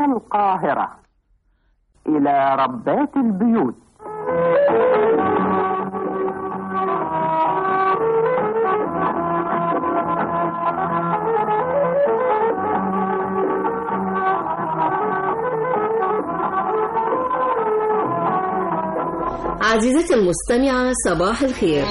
القاهرة إلى ربات البيوت عزيزتي المستمعة صباح الخير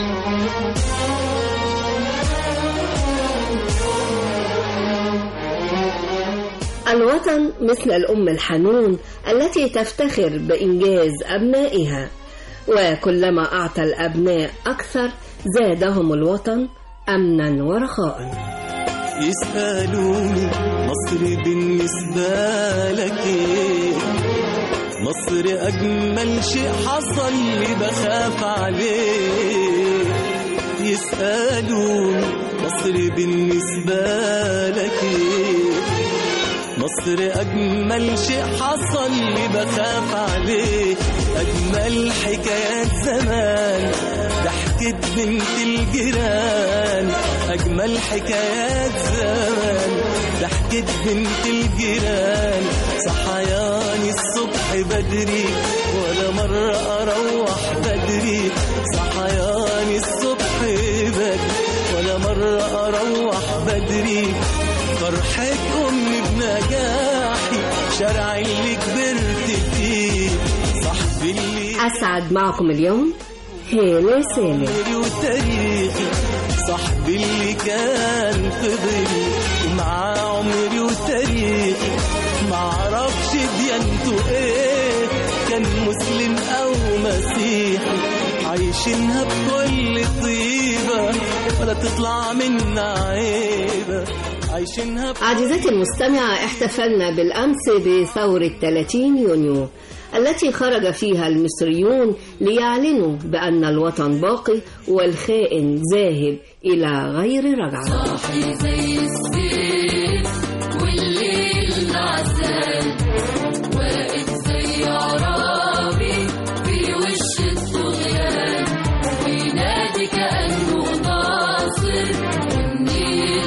الوطن مثل الأم الحنون التي تفتخر بإنجاز أبنائها وكلما أعطى الأبناء أكثر زادهم الوطن أمنا ورخاء يسألوني مصر بالنسبة لك ايه مصر أجمل شيء حصل لي بخاف عليه يسألوني مصر بالنسبة لك ايه مصر أجمل شيء حصل لي بخاف عليه أجمل حكايات زمان ضحكة بنت الجيران أجمل حكايات زمان ضحكة بنت الجيران صحياني الصبح بدري ولا مرة أروح بدري صحياني الصبح بدري ولا مرة أروح بدري فرحة أمي بنجاحي شارع اللي كبرت فيه صاحبي اللي أسعد معكم اليوم هالة سالم عمري وتاريخي صاحبي اللي كان في ظلي ومعاه عمري وتاريخي معرفش ديانته ايه كان مسلم او مسيحي عايشينها بكل طيبة ولا تطلع منا عيبة عايشينها ب... عزيزتي المستمعة احتفلنا بالأمس بثورة 30 يونيو التي خرج فيها المصريون ليعلنوا بأن الوطن باقي والخائن ذاهب إلى غير رجعة زي السيف والليل العسل واقف زي عرابي في وش الطغيان وينادي كأنه ناصر والنيل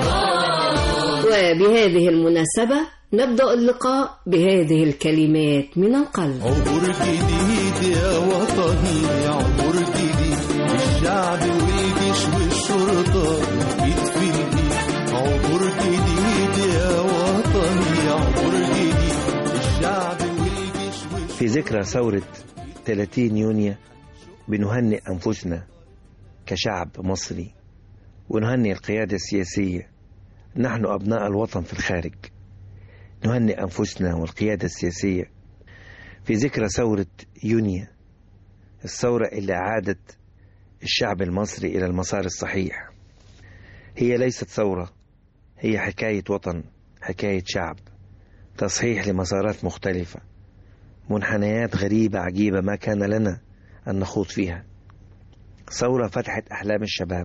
غطاه وبهذه المناسبة نبدأ اللقاء بهذه الكلمات من القلب عبور جديد يا وطني عبور جديد الشعب والجيش والشرطة ايد في الايد عبور جديد يا وطني عبور جديد الشعب والجيش والشرطة في ذكرى ثورة 30 يونيو بنهنئ أنفسنا كشعب مصري ونهنئ القيادة السياسية نحن أبناء الوطن في الخارج نهنئ أنفسنا والقيادة السياسية في ذكرى ثورة يونيو الثورة اللي أعادت الشعب المصري إلى المسار الصحيح هي ليست ثورة هي حكاية وطن حكاية شعب تصحيح لمسارات مختلفة منحنيات غريبة عجيبة ما كان لنا أن نخوض فيها ثورة فتحت أحلام الشباب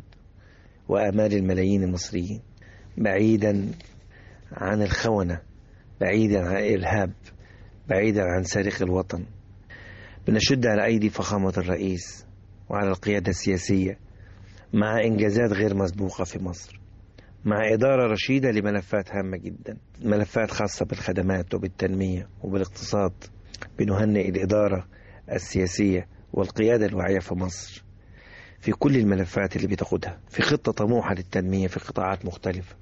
وآمال الملايين المصريين بعيدا عن الخونة بعيدا عن الإرهاب بعيدا عن سارق الوطن بنشد على أيدي فخامة الرئيس وعلى القيادة السياسية مع إنجازات غير مسبوقة في مصر مع إدارة رشيدة لملفات هامة جدا ملفات خاصة بالخدمات وبالتنمية وبالاقتصاد بنهنئ الإدارة السياسية والقيادة الواعية في مصر في كل الملفات اللي بتقودها في خطة طموحة للتنمية في قطاعات مختلفة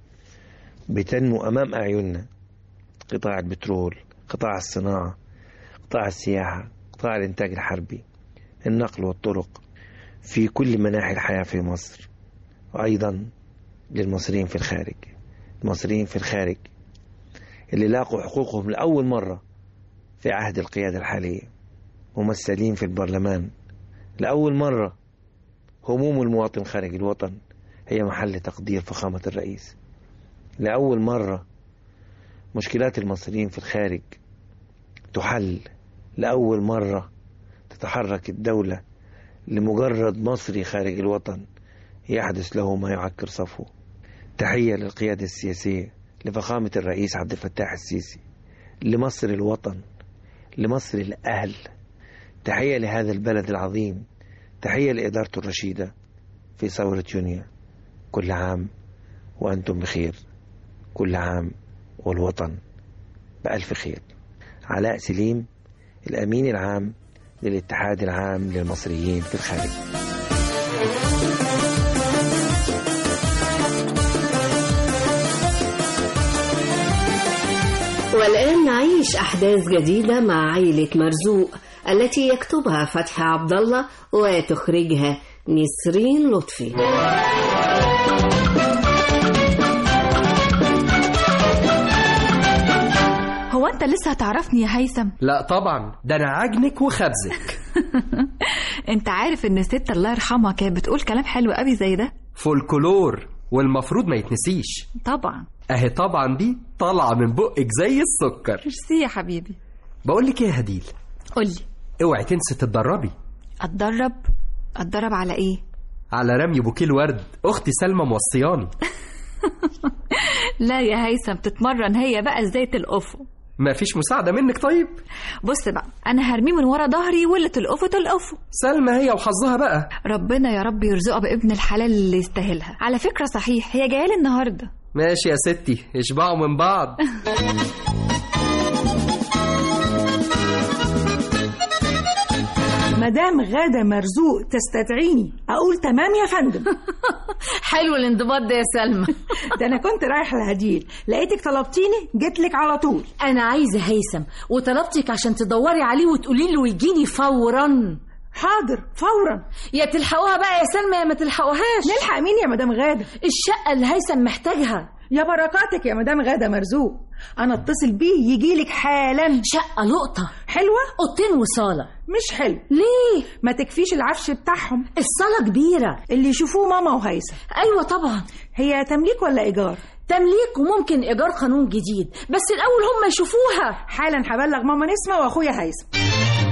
بتنمو أمام أعيننا قطاع البترول قطاع الصناعة قطاع السياحة قطاع الإنتاج الحربي النقل والطرق في كل مناحي الحياة في مصر وأيضا للمصريين في الخارج المصريين في الخارج اللي لاقوا حقوقهم لأول مرة في عهد القيادة الحالية ممثلين في البرلمان لأول مرة هموم المواطن خارج الوطن هي محل تقدير فخامة الرئيس لأول مرة مشكلات المصريين في الخارج تحل لأول مرة تتحرك الدولة لمجرد مصري خارج الوطن يحدث له ما يعكر صفه تحية للقيادة السياسية لفخامة الرئيس عبد الفتاح السيسي لمصر الوطن لمصر الأهل تحية لهذا البلد العظيم تحية لإدارته الرشيدة في ثورة يونيو كل عام وأنتم بخير كل عام والوطن بألف خير علاء سليم الأمين العام للاتحاد العام للمصريين في الخارج والآن نعيش أحداث جديدة مع عيلة مرزوق التي يكتبها فتحي عبد الله وتخرجها نسرين لطفي هو انت لسه هتعرفني يا هيثم لا طبعا ده انا عجنك وخبزك انت عارف ان الست الله يرحمها كانت بتقول كلام حلو قوي زي ده فولكلور والمفروض ما يتنسيش طبعا اهي طبعا دي طالعه من بقك زي السكر ميرسي يا حبيبي بقول لك ايه يا هديل قولي اوعي تنسي تتدربي اتدرب اتدرب على ايه على رمي بوكيه الورد اختي سلمى موصياني لا يا هيثم تتمرن هي بقى ازاي تلقفه ما فيش مساعده منك طيب بص بقى انا هرميه من ورا ظهري واللي تلقفه تلقفه سلمى هي وحظها بقى ربنا يا رب يرزقها بابن الحلال اللي يستاهلها على فكره صحيح هي جايه لي النهارده ماشي يا ستي اشبعوا من بعض مدام غادة مرزوق تستدعيني أقول تمام يا فندم حلو الانضباط ده يا سلمى ده أنا كنت رايح لهديل لقيتك طلبتيني جيتلك على طول انا عايزه هيثم وطلبتك عشان تدوري عليه وتقولي له يجيني فورا حاضر فورا يا تلحقوها بقى يا سلمى يا ما تلحقوهاش نلحق مين يا مدام غادة الشقه اللي هيثم محتاجها يا بركاتك يا مدام غادة مرزوق أنا اتصل بيه يجيلك حالا شقه لقطه حلوة اوضتين وصاله مش حلو ليه ما تكفيش العفش بتاعهم الصاله كبيره اللي يشوفوه ماما وهيثم ايوه طبعا هي تمليك ولا إيجار تمليك وممكن ايجار قانون جديد بس الاول هم يشوفوها حالا هبلغ ماما نسمة وأخويا هيثم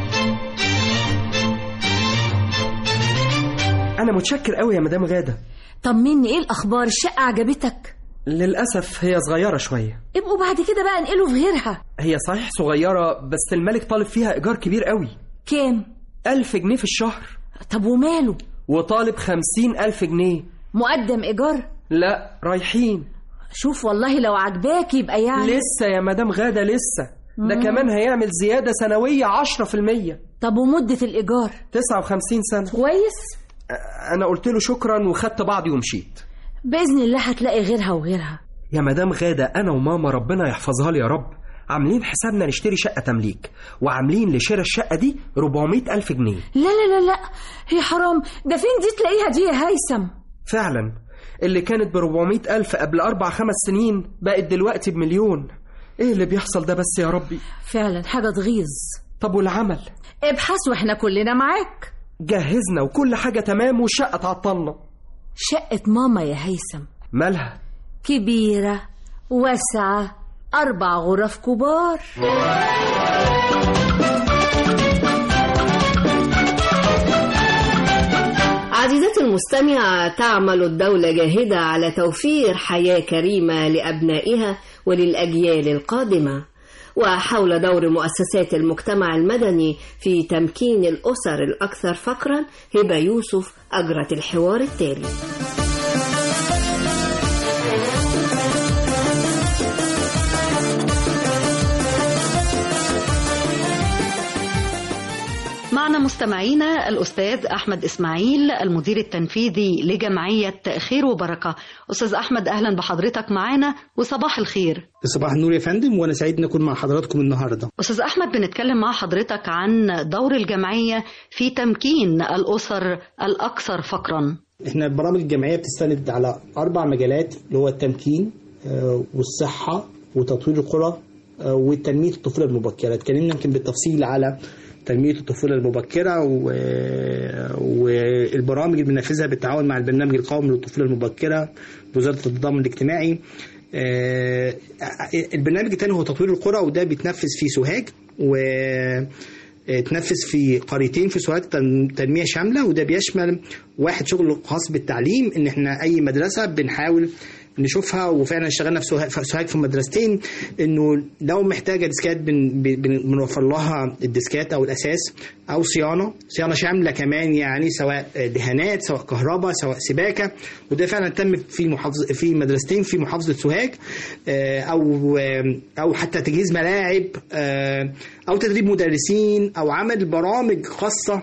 انا متشكر قوي يا مدام غاده طمني ايه الاخبار الشقه عجبتك للاسف هي صغيره شويه ابقوا بعد كده بقى انقلوا في غيرها هي صحيح صغيره بس الملك طالب فيها ايجار كبير قوي كام ألف جنيه في الشهر طب وماله وطالب خمسين ألف جنيه مقدم ايجار لا رايحين شوف والله لو عجباك يبقى يعني لسه يا مدام غادة لسه ده كمان هيعمل زيادة سنوية عشرة في المية طب ومدة الإيجار تسعة وخمسين سنة كويس أ- أنا قلت له شكرا وخدت بعضي ومشيت بإذن الله هتلاقي غيرها وغيرها يا مدام غادة أنا وماما ربنا يحفظها لي يا رب عاملين حسابنا نشتري شقة تمليك وعاملين لشراء الشقة دي 400 ألف جنيه لا لا لا لا هي حرام ده فين دي تلاقيها دي يا هيثم فعلا اللي كانت ب 400 ألف قبل أربع خمس سنين بقت دلوقتي بمليون إيه اللي بيحصل ده بس يا ربي فعلا حاجة تغيظ طب والعمل ابحث واحنا كلنا معاك جهزنا وكل حاجة تمام والشقة تعطلنا شقة ماما يا هيثم مالها كبيرة واسعة أربع غرف كبار عزيزتي المستمعة تعمل الدولة جاهدة على توفير حياة كريمة لأبنائها وللأجيال القادمة وحول دور مؤسسات المجتمع المدني في تمكين الأسر الأكثر فقرا هبة يوسف أجرت الحوار التالي معنا مستمعينا الأستاذ أحمد إسماعيل المدير التنفيذي لجمعية خير وبركة أستاذ أحمد أهلا بحضرتك معنا وصباح الخير صباح النور يا فندم وانا سعيد ان اكون مع حضراتكم النهارده أستاذ أحمد بنتكلم مع حضرتك عن دور الجمعية في تمكين الأسر الأكثر فقرا احنا برامج الجمعيه بتستند على اربع مجالات اللي هو التمكين آه، والصحه وتطوير القرى آه، وتنميه الطفوله المبكره اتكلمنا يمكن بالتفصيل على تنميه الطفوله المبكره و... والبرامج اللي بننفذها بالتعاون مع البرنامج القومي للطفوله المبكره بوزاره التضامن الاجتماعي آه، البرنامج الثاني هو تطوير القرى وده بيتنفذ في سوهاج و تنفذ في قريتين في سوهاج تن- تنميه شامله وده بيشمل واحد شغل خاص بالتعليم ان احنا اي مدرسه بنحاول نشوفها وفعلا اشتغلنا في سوهاج في سوهاج في مدرستين انه لو محتاجه ديسكات بن بن- بنوفر لها الديسكات او الاساس او صيانه صيانه شامله كمان يعني سواء دهانات سواء كهرباء سواء سباكه وده فعلا تم في محافظه في مدرستين في محافظه سوهاج آه، او آه، او حتى تجهيز ملاعب آه، او تدريب مدرسين او عمل برامج خاصه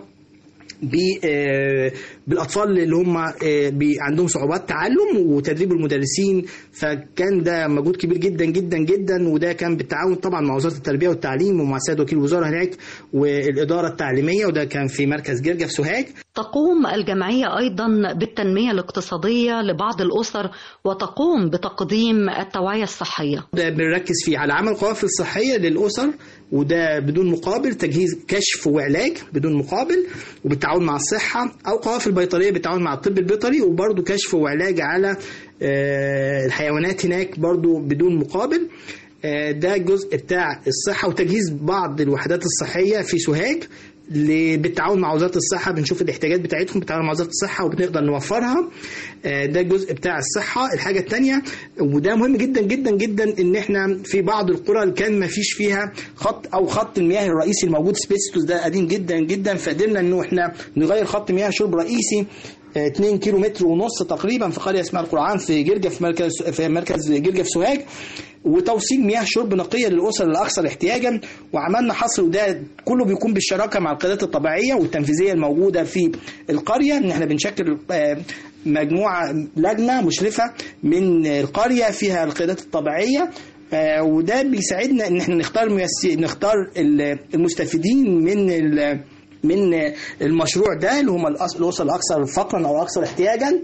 ب- آه، بالاطفال اللي هم آه، بي- عندهم صعوبات تعلم وتدريب المدرسين فكان ده مجهود كبير جدا جدا جدا وده كان بالتعاون طبعا مع وزاره التربيه والتعليم ومع السيد وكيل الوزاره هناك والاداره التعليميه وده كان في مركز جرجا في سوهاج تقوم الجمعية أيضا بالتنمية الاقتصادية لبعض الأسر وتقوم بتقديم التوعية الصحية ده بنركز فيه على عمل قوافل صحية للأسر وده بدون مقابل تجهيز كشف وعلاج بدون مقابل وبالتعاون مع الصحة أو قوافل بيطرية بالتعاون مع الطب البيطري وبرضه كشف وعلاج على آه، الحيوانات هناك برضه بدون مقابل آه، ده الجزء بتاع الصحة وتجهيز بعض الوحدات الصحية في سوهاج ل- بالتعاون مع وزاره الصحه بنشوف الاحتياجات بتاعتهم بالتعاون مع وزاره الصحه وبنقدر نوفرها آه، ده الجزء بتاع الصحه الحاجه الثانيه وده مهم جدا جدا جدا ان احنا في بعض القرى اللي كان ما فيش فيها خط او خط المياه الرئيسي الموجود سبيستوس ده قديم جدا جدا فقدرنا انه احنا نغير خط مياه شرب رئيسي 2 كيلو متر ونص تقريبا في قريه اسمها القرعان في جرجا في مركز في مركز جرجا في سوهاج وتوصيل مياه شرب نقيه للاسر الاكثر احتياجا وعملنا حصر وده كله بيكون بالشراكه مع القيادات الطبيعيه والتنفيذيه الموجوده في القريه ان احنا بنشكل آه، مجموعه لجنه مشرفه من القريه فيها القيادات الطبيعيه آه، وده بيساعدنا ان احنا نختار ميس- نختار ال- المستفيدين من ال- من المشروع ده اللي هم الأس- الاسر الاكثر فقرا او الاكثر احتياجا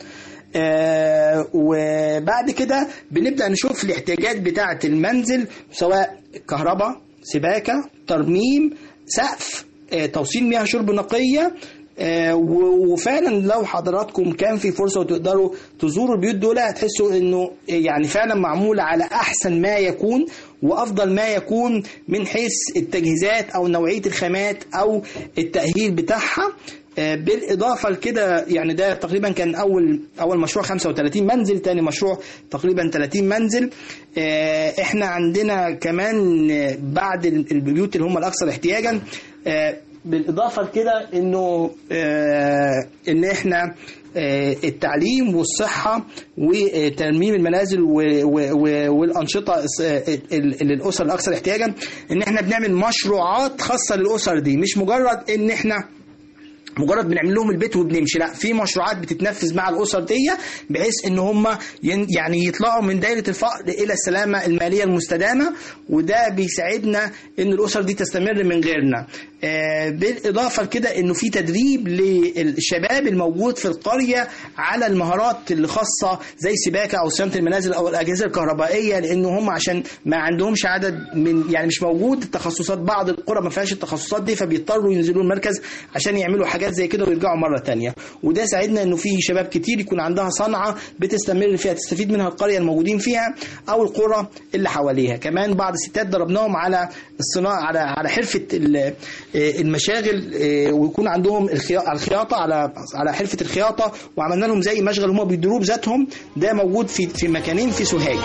آه، وبعد كده بنبدا نشوف الاحتياجات بتاعه المنزل سواء كهرباء سباكه ترميم سقف آه، توصيل مياه شرب نقيه آه، و- وفعلا لو حضراتكم كان في فرصه وتقدروا تزوروا البيوت دول هتحسوا انه يعني فعلا معموله على احسن ما يكون وافضل ما يكون من حيث التجهيزات او نوعيه الخامات او التاهيل بتاعها آه، بالاضافه لكده يعني ده تقريبا كان اول اول مشروع 35 منزل تاني مشروع تقريبا 30 منزل آه، احنا عندنا كمان آه، بعد البيوت اللي هم الاكثر احتياجا آه، بالاضافه لكده انه آه، ان احنا آه، التعليم والصحه وترميم المنازل و- و- و- والانشطه الس- ال- ال- للاسر الاكثر احتياجا ان احنا بنعمل مشروعات خاصه للاسر دي مش مجرد ان احنا مجرد بنعمل لهم البيت وبنمشي لا في مشروعات بتتنفذ مع الاسر دي بحيث ان هم ين- يعني يطلعوا من دايره الفقر الى السلامه الماليه المستدامه وده بيساعدنا ان الاسر دي تستمر من غيرنا آه، بالاضافه لكده انه في تدريب للشباب الموجود في القريه على المهارات اللي خاصه زي سباكه او صيانه المنازل او الاجهزه الكهربائيه لان هم عشان ما عندهمش عدد من يعني مش موجود التخصصات بعض القرى ما فيهاش التخصصات دي فبيضطروا ينزلوا المركز عشان يعملوا حاجات زي كده ويرجعوا مره تانية وده ساعدنا انه في شباب كتير يكون عندها صنعه بتستمر فيها تستفيد منها القريه الموجودين فيها او القرى اللي حواليها كمان بعض الستات دربناهم على الصناعه على على حرفه ال- آه، المشاغل آه، ويكون عندهم الخيا- الخياطه على على حرفه الخياطه وعملنا لهم زي مشغل هم بيدروه بذاتهم ده موجود في في مكانين في سوهاج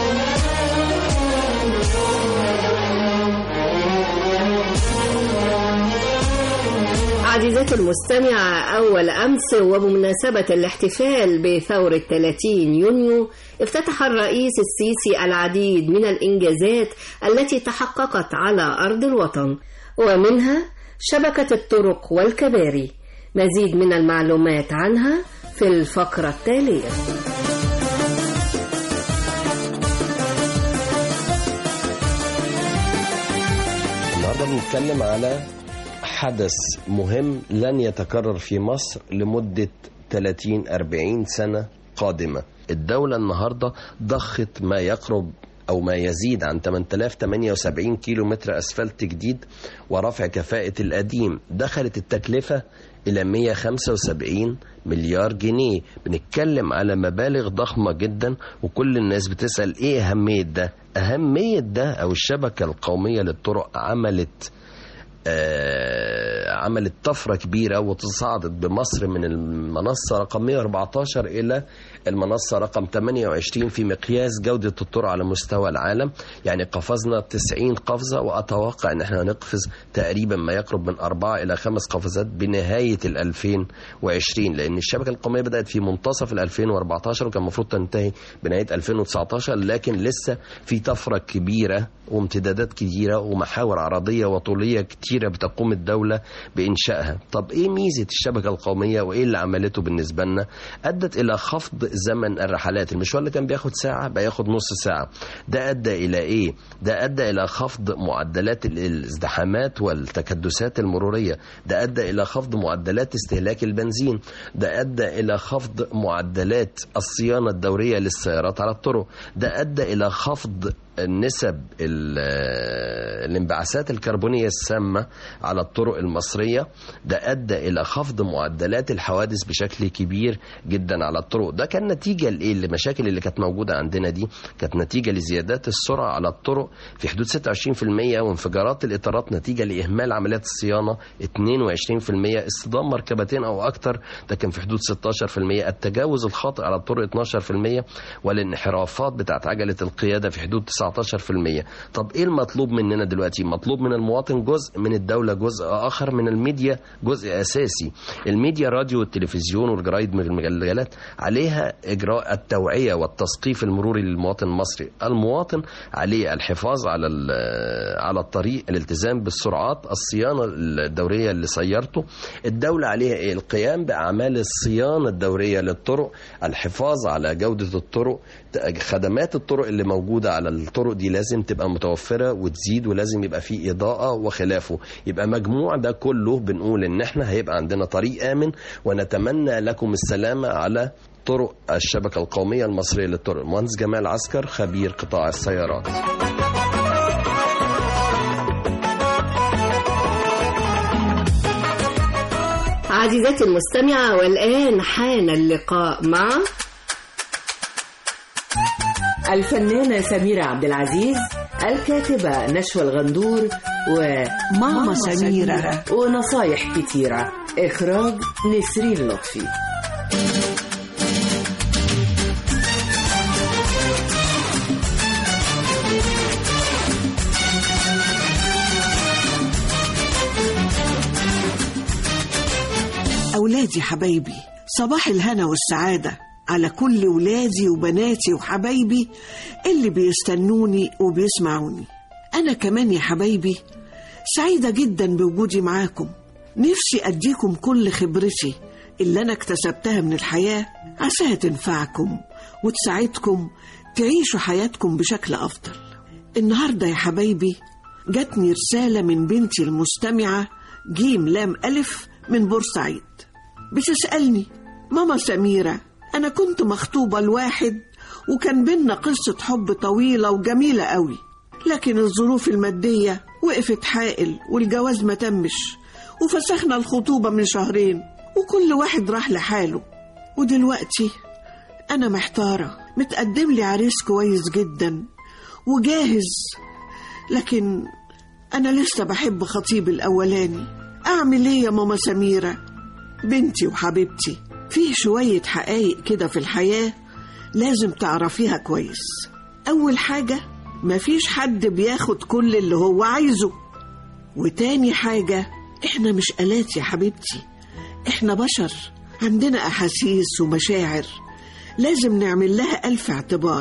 عزيزتي المستمعة أول أمس وبمناسبة الاحتفال بثورة 30 يونيو افتتح الرئيس السيسي العديد من الإنجازات التي تحققت على أرض الوطن ومنها شبكة الطرق والكباري مزيد من المعلومات عنها في الفقرة التالية النهارده بنتكلم على حدث مهم لن يتكرر في مصر لمدة 30 40 سنة قادمة الدولة النهاردة ضخت ما يقرب أو ما يزيد عن 8078 كيلو متر أسفلت جديد ورفع كفاءة القديم دخلت التكلفة إلى 175 مليار جنيه بنتكلم على مبالغ ضخمة جدا وكل الناس بتسأل إيه أهمية ده أهمية ده أو الشبكة القومية للطرق عملت آه، عملت طفرة كبيرة وتصعدت بمصر من المنصة رقم 114 إلى المنصة رقم 28 في مقياس جودة الطرق على مستوى العالم يعني قفزنا 90 قفزة وأتوقع أن احنا هنقفز تقريبا ما يقرب من أربعة إلى خمس قفزات بنهاية ال 2020 لأن الشبكة القومية بدأت في منتصف ال 2014 وكان المفروض تنتهي بنهاية 2019 لكن لسه في طفرة كبيرة وامتدادات كتيرة ومحاور عرضية وطولية كتيرة بتقوم الدولة بإنشائها طب إيه ميزة الشبكة القومية وإيه اللي عملته بالنسبة لنا أدت إلى خفض زمن الرحلات المشوار اللي كان بياخد ساعة بقى ياخد نص ساعة ده أدى إلى إيه ده أدى إلى خفض معدلات ال- الازدحامات والتكدسات المرورية ده أدى إلى خفض معدلات استهلاك البنزين ده أدى إلى خفض معدلات الصيانة الدورية للسيارات على الطرق ده أدى إلى خفض نسب ال- الانبعاثات الكربونية السامة على الطرق المصرية ده أدى إلى خفض معدلات الحوادث بشكل كبير جدا على الطرق ده كان نتيجة لإيه المشاكل اللي كانت موجودة عندنا دي كانت نتيجة لزيادات السرعة على الطرق في حدود 26% وانفجارات الإطارات نتيجة لإهمال عمليات الصيانة 22% اصطدام مركبتين أو أكثر ده كان في حدود 16% التجاوز الخاطئ على الطرق 12% والانحرافات بتاعت عجلة القيادة في حدود 19% طب ايه المطلوب مننا دلوقتي مطلوب من المواطن جزء من الدولة جزء آخر من الميديا جزء أساسي الميديا راديو والتلفزيون والجرايد من المجلات عليها إجراء التوعية والتثقيف المروري للمواطن المصري المواطن عليه الحفاظ على ال- على الطريق الالتزام بالسرعات الصيانة الدورية لسيارته الدولة عليها إيه؟ القيام بأعمال الصيانة الدورية للطرق الحفاظ على جودة الطرق خدمات الطرق اللي موجودة على الطرق دي لازم تبقى متوفرة وتزيد ولازم يبقى فيه إضاءة وخلافه يبقى مجموع ده كله بنقول إن احنا هيبقى عندنا طريق آمن ونتمنى لكم السلامة على طرق الشبكة القومية المصرية للطرق مهندس جمال عسكر خبير قطاع السيارات عزيزتي المستمعة والآن حان اللقاء مع الفنانة سميرة عبد العزيز الكاتبة نشوى الغندور وماما سميرة. ونصايح كتيرة إخراج نسرين لطفي أولادي حبايبي صباح الهنا والسعادة على كل ولادي وبناتي وحبايبي اللي بيستنوني وبيسمعوني أنا كمان يا حبايبي سعيدة جدا بوجودي معاكم نفسي أديكم كل خبرتي اللي أنا اكتسبتها من الحياة عساها تنفعكم وتساعدكم تعيشوا حياتكم بشكل أفضل النهاردة يا حبايبي جاتني رسالة من بنتي المستمعة جيم لام ألف من بورسعيد بتسألني ماما سميرة أنا كنت مخطوبة لواحد وكان بينا قصة حب طويلة وجميلة قوي لكن الظروف المادية وقفت حائل والجواز ما تمش وفسخنا الخطوبة من شهرين وكل واحد راح لحاله ودلوقتي أنا محتارة متقدم لي عريس كويس جدا وجاهز لكن أنا لسه بحب خطيبي الأولاني أعمل إيه يا ماما سميرة بنتي وحبيبتي فيه شوية حقايق كده في الحياة لازم تعرفيها كويس أول حاجة مفيش حد بياخد كل اللي هو عايزه وتاني حاجة إحنا مش آلات يا حبيبتي إحنا بشر عندنا أحاسيس ومشاعر لازم نعمل لها ألف اعتبار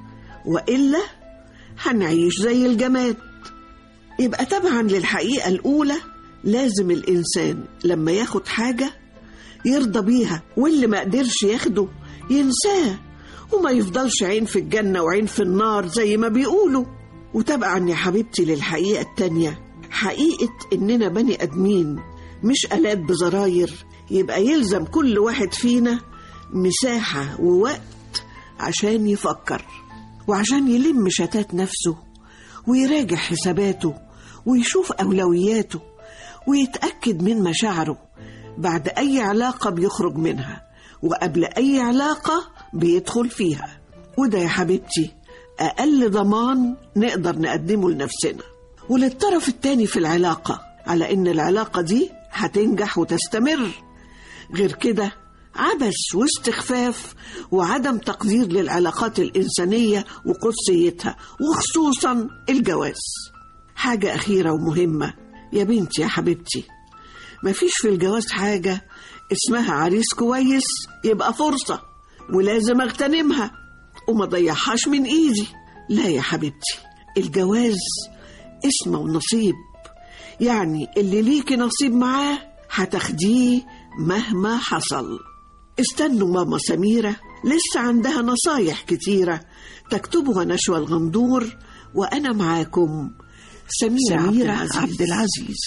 وإلا هنعيش زي الجماد يبقى طبعا للحقيقة الأولى لازم الإنسان لما ياخد حاجة يرضى بيها واللي ما قدرش ياخده ينساه وما يفضلش عين في الجنة وعين في النار زي ما بيقولوا وتبعا يا حبيبتي للحقيقة التانية حقيقة إننا بني أدمين مش آلات بزراير يبقى يلزم كل واحد فينا مساحة ووقت عشان يفكر وعشان يلم شتات نفسه ويراجع حساباته ويشوف أولوياته ويتأكد من مشاعره بعد أي علاقة بيخرج منها وقبل أي علاقة بيدخل فيها وده يا حبيبتي أقل ضمان نقدر نقدمه لنفسنا وللطرف التاني في العلاقة على إن العلاقة دي هتنجح وتستمر غير كده عبث واستخفاف وعدم تقدير للعلاقات الإنسانية وقدسيتها وخصوصا الجواز حاجة أخيرة ومهمة يا بنتي يا حبيبتي مفيش في الجواز حاجة اسمها عريس كويس يبقى فرصة ولازم اغتنمها وما ضيعهاش من ايدي لا يا حبيبتي الجواز اسمه ونصيب يعني اللي ليكي نصيب معاه هتاخديه مهما حصل استنوا ماما سميرة لسه عندها نصايح كتيرة تكتبها نشوى الغندور وأنا معاكم سميرة, سميرة عبد العزيز, عبد العزيز.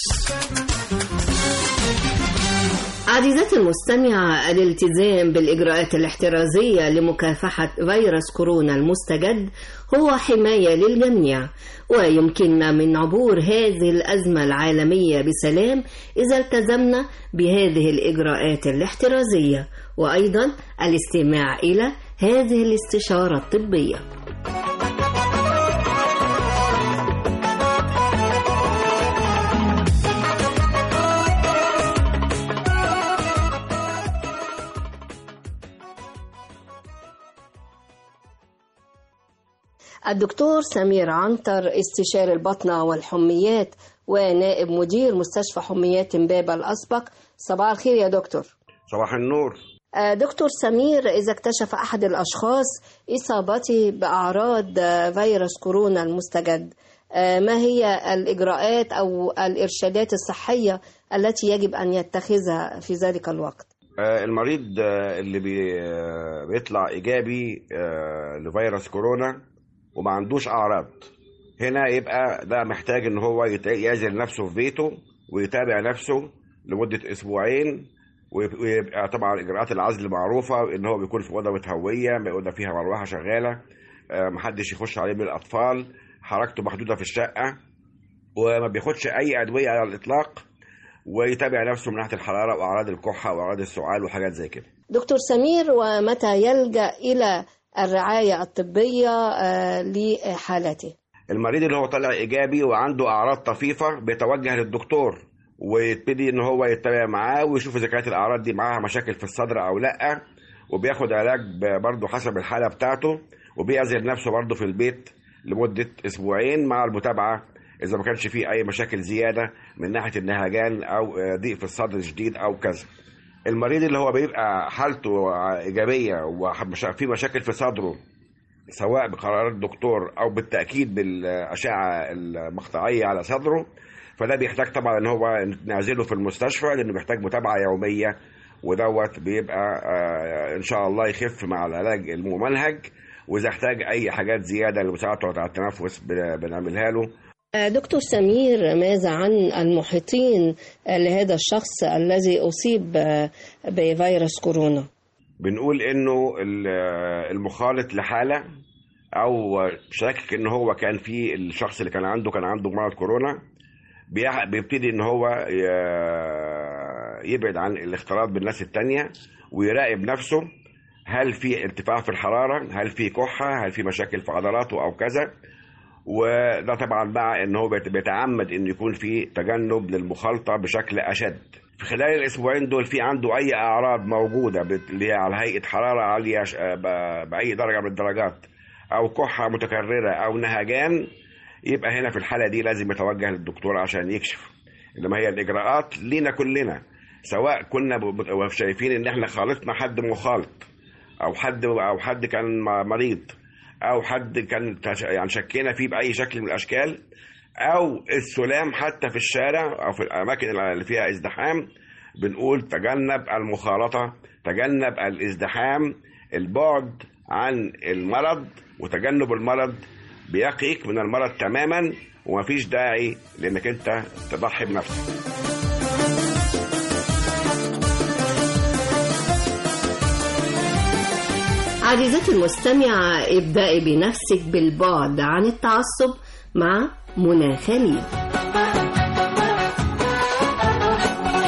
عزيزتي المستمعة الالتزام بالإجراءات الاحترازية لمكافحة فيروس كورونا المستجد هو حماية للجميع ويمكننا من عبور هذه الأزمة العالمية بسلام إذا التزمنا بهذه الإجراءات الاحترازية وأيضا الاستماع إلى هذه الاستشارة الطبية الدكتور سمير عنتر استشاري البطنة والحميات ونائب مدير مستشفى حميات امبابة الأسبق صباح الخير يا دكتور صباح النور آه، دكتور سمير إذا اكتشف أحد الأشخاص إصابته بأعراض آه، فيروس كورونا المستجد آه، ما هي الإجراءات أو الإرشادات الصحية التي يجب أن يتخذها في ذلك الوقت آه، المريض آه، اللي بي- آه، بيطلع ايجابي آه، لفيروس كورونا وما عندوش اعراض هنا يبقى ده محتاج ان هو يت- يعزل نفسه في بيته ويتابع نفسه لمده اسبوعين ويب- ويبقى طبعا اجراءات العزل معروفه ان هو بيكون في اوضه متهويه اوضه فيها مروحه شغاله آه، محدش يخش عليه من الاطفال حركته محدوده في الشقه وما بياخدش اي ادويه على الاطلاق ويتابع نفسه من ناحيه الحراره واعراض الكحه واعراض السعال وحاجات زي كده دكتور سمير ومتى يلجأ إلى الرعاية الطبية آه، لحالته المريض اللي هو طالع ايجابي وعنده اعراض طفيفه بيتوجه للدكتور ويبتدي ان هو يتابع معاه ويشوف اذا كانت الاعراض دي معاها مشاكل في الصدر او لا وبياخد علاج ب- برضه حسب الحاله بتاعته وبيعزل نفسه برضه في البيت لمده اسبوعين مع المتابعه اذا ما كانش فيه اي مشاكل زياده من ناحيه النهجان او آه، ضيق في الصدر شديد او كذا المريض اللي هو بيبقى حالته ايجابيه وفي مشاكل في صدره سواء بقرار الدكتور او بالتاكيد بالاشعه المقطعيه على صدره فده بيحتاج طبعا ان هو نعزله في المستشفى لانه بيحتاج متابعه يوميه ودوت بيبقى آه، ان شاء الله يخف مع العلاج الممنهج واذا احتاج اي حاجات زياده لمساعدته على التنفس بن- بنعملها له آه، دكتور سمير ماذا عن المحيطين آه، لهذا الشخص الذي أصيب آه، بفيروس كورونا بنقول انه ال- المخالط لحاله او شاكك ان هو كان في الشخص اللي كان عنده كان عنده مرض كورونا بيح- بيبتدي ان هو ي- يبعد عن الاختلاط بالناس التانية ويراقب نفسه هل في ارتفاع في الحرارة هل في كحة هل في مشاكل في عضلاته او كذا وده طبعا مع ان هو بيت- بيتعمد ان يكون في تجنب للمخالطة بشكل اشد في خلال الاسبوعين دول في عنده اي اعراض موجودة بت- اللي هي على هيئة حرارة عالية ش- ب- باي درجة من الدرجات او كحة متكررة او نهجان يبقى هنا في الحالة دي لازم يتوجه للدكتور عشان يكشف انما هي الاجراءات لينا كلنا سواء كنا ب- ب- شايفين ان احنا خالطنا حد مخالط او حد او حد كان م- مريض او حد كان تش- يعني شكينا فيه باي شكل من الاشكال او السلام حتى في الشارع او في الاماكن اللي فيها ازدحام بنقول تجنب المخالطه تجنب الازدحام البعد عن المرض وتجنب المرض بيقيك من المرض تماما ومفيش داعي لانك انت تضحي بنفسك عزيزتي المستمعة ابدأي بنفسك بالبعد عن التعصب مع منى خليل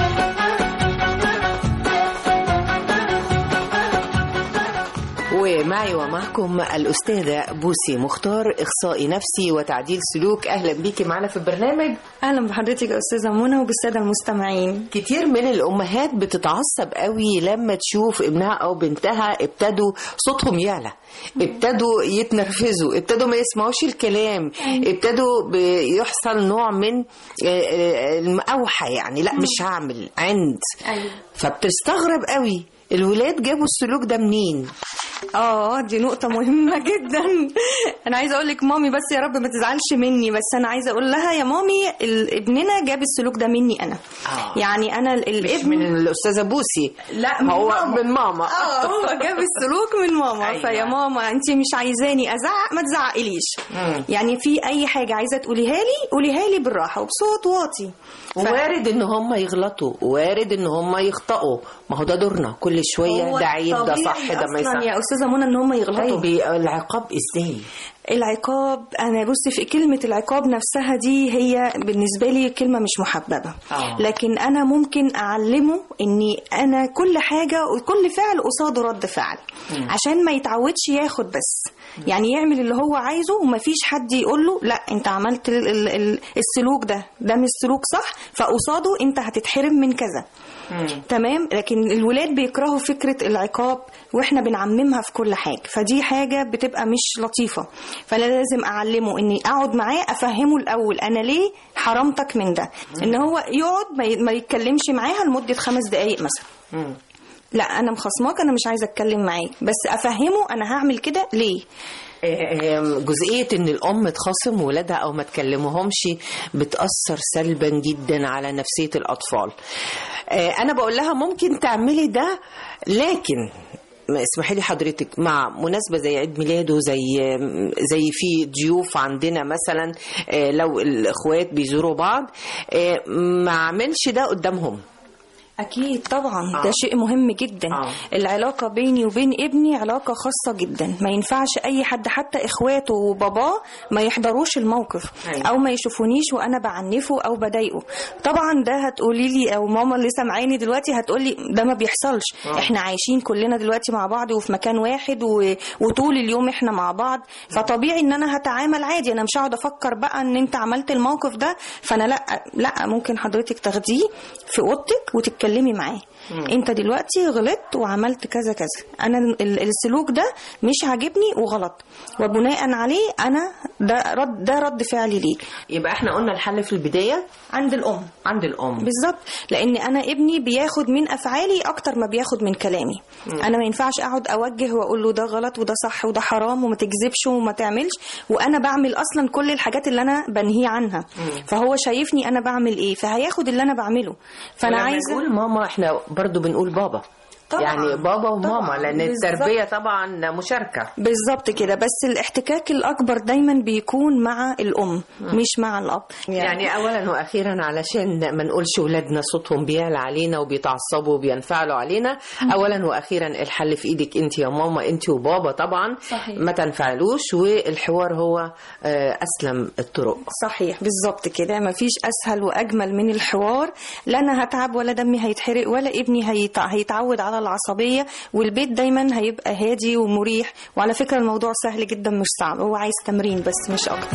ومع معي ومعكم الأستاذة بوسي مختار إخصائي نفسي وتعديل سلوك أهلا بيكي معنا في البرنامج اهلا بحضرتك يا استاذه منى وبالساده المستمعين كتير من الأمهات بتتعصب قوي لما تشوف ابنها أو بنتها ابتدوا صوتهم يعلى ابتدوا يتنرفزوا ابتدوا ما يسمعوش الكلام ابتدوا بيحصل نوع من آه، آه، المقاوحة يعني لا مش هعمل عند فبتستغرب قوي الولاد جابوا السلوك ده منين اه دي نقطة مهمة جدا انا عايزة اقول لك مامي بس يا رب ما تزعلش مني بس انا عايزة اقول لها يا مامي ال- ابننا جاب السلوك ده مني انا آه. يعني انا ال- مش الابن من الأستاذة بوسي لا من هو ماما. من ماما اه هو جاب السلوك من ماما أيوة. فيا ماما انت مش عايزاني ازعق ما تزعقليش مم. يعني في اي حاجة عايزة تقوليها لي قوليها لي بالراحة وبصوت واطي وارد ان هم يغلطوا وارد ان هم يخطئوا ما هو ده دورنا كل شويه هو ده عيب ده طبيعي صح ده ما أصلاً يصح يا استاذه منى ان هم يغلطوا طيب العقاب ازاي العقاب انا بصي في كلمه العقاب نفسها دي هي بالنسبه لي كلمه مش محببه آه. لكن انا ممكن اعلمه اني انا كل حاجه وكل فعل قصاده رد فعل مم. عشان ما يتعودش ياخد بس يعني يعمل اللي هو عايزه ومفيش حد يقول له لا انت عملت ال- ال- ال- السلوك ده ده مش سلوك صح فقصاده انت هتتحرم من كذا تمام لكن الولاد بيكرهوا فكرة العقاب واحنا بنعممها في كل حاجة فدي حاجة بتبقى مش لطيفة فانا لازم اعلمه اني اقعد معاه افهمه الاول انا ليه حرمتك من ده ان هو يقعد ما ي- ما يتكلمش معاها لمدة خمس دقايق مثلا لا انا مخصماك انا مش عايزه اتكلم معاك بس افهمه انا هعمل كده ليه آم، جزئية ان الام تخاصم ولادها او ما تكلمهمش بتأثر سلبا جدا على نفسية الاطفال آه، انا بقول لها ممكن تعملي ده لكن ما اسمحي لي حضرتك مع مناسبة زي عيد ميلاده زي زي في ضيوف عندنا مثلا آه، لو الاخوات بيزوروا بعض آه، ما اعملش ده قدامهم أكيد طبعا آه. ده شيء مهم جدا آه. العلاقة بيني وبين ابني علاقة خاصة جدا ما ينفعش أي حد حتى إخواته وباباه ما يحضروش الموقف أيوة. أو ما يشوفونيش وأنا بعنفه أو بضايقه طبعا ده هتقولي لي أو ماما اللي سامعاني دلوقتي هتقولي ده ما بيحصلش آه. إحنا عايشين كلنا دلوقتي مع بعض وفي مكان واحد و... وطول اليوم إحنا مع بعض فطبيعي إن أنا هتعامل عادي أنا مش هقعد أفكر بقى إن أنت عملت الموقف ده فأنا لا لا ممكن حضرتك تاخديه في أوضتك وتتكلمي معاه مم. انت دلوقتي غلطت وعملت كذا كذا انا ال- السلوك ده مش عاجبني وغلط وبناء عليه انا ده رد ده رد فعلي ليك يبقى احنا قلنا الحل في البداية عند الام عند الام بالظبط لان انا ابني بياخد من افعالي اكتر ما بياخد من كلامي مم. انا ما ينفعش اقعد اوجه واقول له ده غلط وده صح وده حرام وما تكذبش وما تعملش وانا بعمل اصلا كل الحاجات اللي انا بنهيه عنها مم. فهو شايفني انا بعمل ايه فهياخد اللي انا بعمله فانا ولما عايزه نقول ماما احنا برضو بنقول بابا طبعاً. يعني بابا وماما طبعاً. لان بالظبط. التربيه طبعا مشاركه بالظبط كده بس الاحتكاك الاكبر دايما بيكون مع الام مش مع الاب يعني اولا واخيرا علشان ما نقولش ولادنا صوتهم بيعلى علينا وبيتعصبوا وبينفعلوا علينا اولا واخيرا الحل في ايدك انت يا ماما انت وبابا طبعا صحيح. ما تنفعلوش والحوار هو آه، اسلم الطرق صحيح بالظبط كده مفيش اسهل واجمل من الحوار لا انا هتعب ولا دمي هيتحرق ولا ابني هيتع... هيتعود على العصبيه والبيت دايما هيبقى هادي ومريح وعلى فكره الموضوع سهل جدا مش صعب هو عايز تمرين بس مش اكتر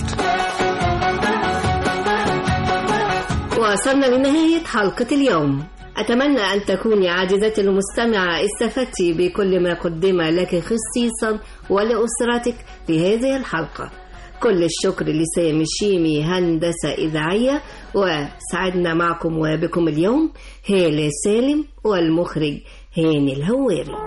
وصلنا لنهاية حلقة اليوم أتمنى أن تكوني عزيزتي المستمعة استفدت بكل ما قدم لك خصيصا ولأسرتك في هذه الحلقة كل الشكر لسامي الشيمي هندسة إذاعية وسعدنا معكم وبكم اليوم هالة سالم والمخرج هاني الهواري